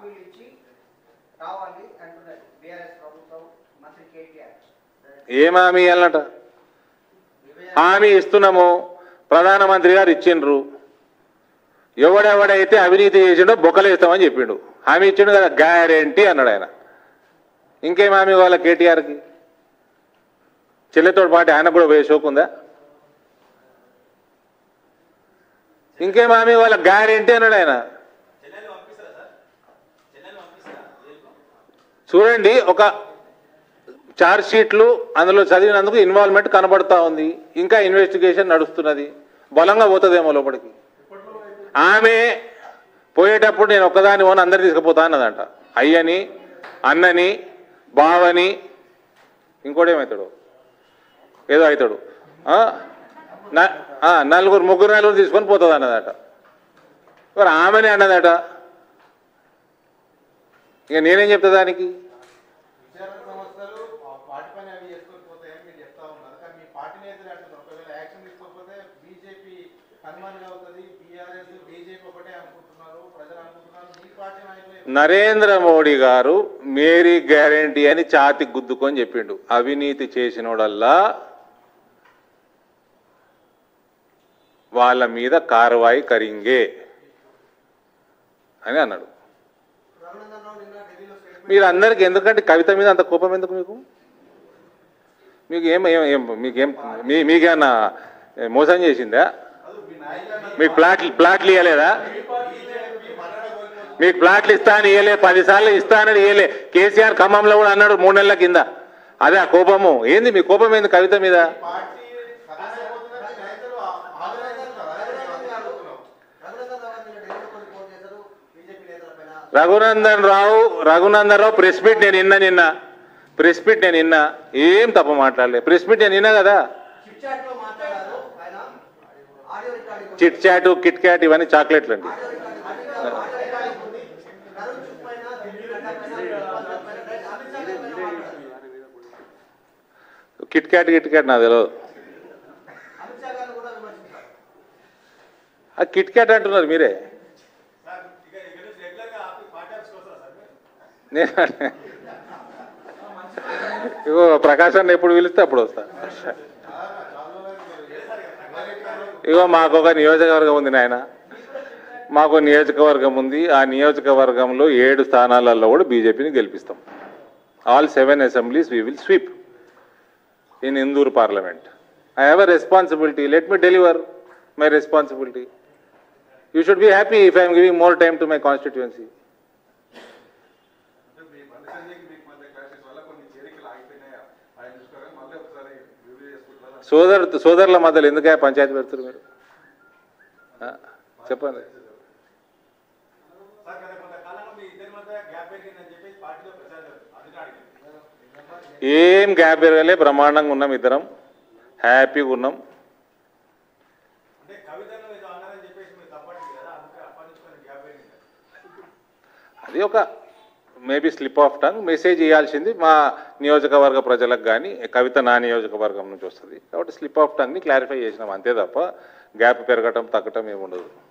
హామీలు ఇచ్చి రావాలి అంటున్నారు బీఆర్ఎస్ ప్రభుత్వం మంత్రి కేటీఆర్ ఏం హామీ ఇవ్వాలన్నట హామీ ఇస్తున్నాము ప్రధానమంత్రి గారు ఇచ్చిండ్రు ఎవడెవడైతే అవినీతి చేసిండో బొక్కలేస్తామని చెప్పిండు హామీ ఇచ్చిండు కదా గ్యారెంటీ అన్నాడు ఆయన ఇంకేం హామీ వాళ్ళ కేటీఆర్కి చెల్లెతోటి పాటి ఆయన కూడా పోయే షోకు ఉందా ఇంకేం హామీ వాళ్ళ గ్యారెంటీ అన్నాడు ఆయన చూడండి ఒక చార్జ్ షీట్లు అందులో చదివినందుకు ఇన్వాల్వ్మెంట్ కనబడతా ఉంది ఇంకా ఇన్వెస్టిగేషన్ నడుస్తున్నది బలంగా పోతుందేమో లోపలికి ఆమె పోయేటప్పుడు నేను ఒక్కదాని ఓన్ అందరు తీసుకుపోతా అన్నదంట అయ్యని అన్నని బావని ఇంకోటి ఏమవుతాడు ఏదో అవుతాడు ఆ? న- ఆ, నలుగురు ముగ్గురు నలుగురు తీసుకొని పోతుంది అన్నదట మరి ఆమెనే అన్నదట ఇక నేనేం చెప్తా దానికి విచారణ సంస్థలు ఆ పార్టీ పని అవి చేసుకొని పోతాయని మీరు చెప్తా ఉన్నారు కానీ మీ పార్టీ నేతలు అంటున్నారు ఒకవేళ యాక్షన్ తీసుకోకపోతే బీజేపీ హనుమాన్గా అవుతుంది బీఆర్ఎస్ బీజేపీ ఒకటే అనుకుంటున్నారు ప్రజలు అనుకుంటున్నారు మీ పార్టీ నాయకులు నరేంద్ర మోడీ గారు మేరీ గ్యారంటీ అని ఛాతి గుద్దుకొని చెప్పిండు అవినీతి చేసినోడల్లా వాళ్ళ మీద కార్వాయి కరింగే అని అన్నాడు రఘునందన్ రావు నిన్న ఢిల్లీలో స్టేట్మెంట్ మీరు అందరికి ఎందుకంటే కవిత మీద అంత కోపం ఎందుకు మీకు మీకు ఏం ఏం ఏం మీకేం మీ మీకేమన్నా మోసం చేసిందా మీ నాయకులు మీకు ప్లాట్లు ప్లాట్లు ఇవ్వలేదా మీకు ప్లాట్లు ఇస్తాను ఇయ్యలే పదిసార్లు ఇస్తానని ఇయ్యలే కేసీఆర్ ఖమ్మంలో కూడా అన్నాడు మూడు నెలల కింద అదే ఆ కోపము ఏంది మీ కోపం ఏంది కవిత మీద పార్టీ కదలకపోతుందని రైతులు ఆందోళన అడుగుతున్నాం రఘునందన్ రావు గారు నిన్న ఢిల్లీలో కొన్ని ఫోన్ చేశారు బీజేపీ నేతల పైన రఘునందన్ రావు రఘునందన్ రావు ప్రెస్ మీట్ నేను నిన్న నిన్న ప్రెస్ మీట్ నేను నిన్న ఏం తప్ప మాట్లాడలే ప్రెస్ మీట్ నేను నిన్నా కదా చిట్ చాట్ లో మాట్లాడారు ఆయన audio recording chit chat kit cat ఇవన్నీ చాక్లెట్లు అండి ఆడియో రికార్డింగ్ ఆడియో రికార్డింగ్ ఉంది కరుణ్ చుక్ పైన ఢిల్లీ నడ్డా పైన ఉపాధ్యాయ పైన అమిత్ షా గారి పైన మాట్లాడారు కిట్ క్యాట్ కిట్ క్యాట్ నాకు తెలియదు అమిత్ షా గారిని కూడా విమర్శించారు ఆ కిట్ క్యాట్ అంటున్నారు మీరే నేను ఇగో ప్రకాశాన్ని ఎప్పుడు పిలిస్తే అప్పుడు వస్తా ఇగో మాకు ఒక నియోజకవర్గం ఉంది నాయన మాకు నియోజకవర్గం ఉంది ఆ నియోజకవర్గంలో ఏడు స్థానాలలో కూడా బీజేపీని గెలిపిస్తాం all seven assemblies we will sweep in Indur parliament I have a responsibility let me deliver my responsibility you should be happy if I'm giving more time to my constituency అంటే మీ బండి సంజయ్కి మీకు మధ్య క్లాషెస్ వల్ల కొన్ని చేరికలు ఆగిపోయినాయా ఆయన చూసుకోవాలి మళ్ళీ ఒకసారి రివ్యూ చేసుకుంటారా సోదరు సోదరుల మధ్యలో ఎందుకే పంచాయతీ పెడుతున్నారు మీరు ఆ, చెప్పండి సార్ గత కొంతకాలంగా మీ ఇద్దరి మధ్య గ్యాప్ పెరిగిందని చెప్పేసి పార్టీలో ప్రచారం జరుగుతుంది అందుకే అడిగింది ఏం గ్యాప్ పెరగలే బ్రహ్మాండంగా ఉన్నాం ఇద్దరం హ్యాపీగా ఉన్నాం అంటే కవితను ఏదో అన్నారని చెప్పేసి మీరు తప్పట్లేదు కదా అందుకే అప్పటి నుంచి కొంచెం గ్యాప్ పెరిగింది అది ఒక maybe slip of tongue message ఇవ్వాల్సింది మా నియోజకవర్గ ప్రజలకు కానీ కవిత నా నియోజకవర్గం నుంచి వస్తుంది కాబట్టి స్లిప్ ఆఫ్ టంగ్ని క్లారిఫై చేసినాం అంతే తప్ప గ్యాప్ పెరగటం తగ్గటం ఏమి ఉండదు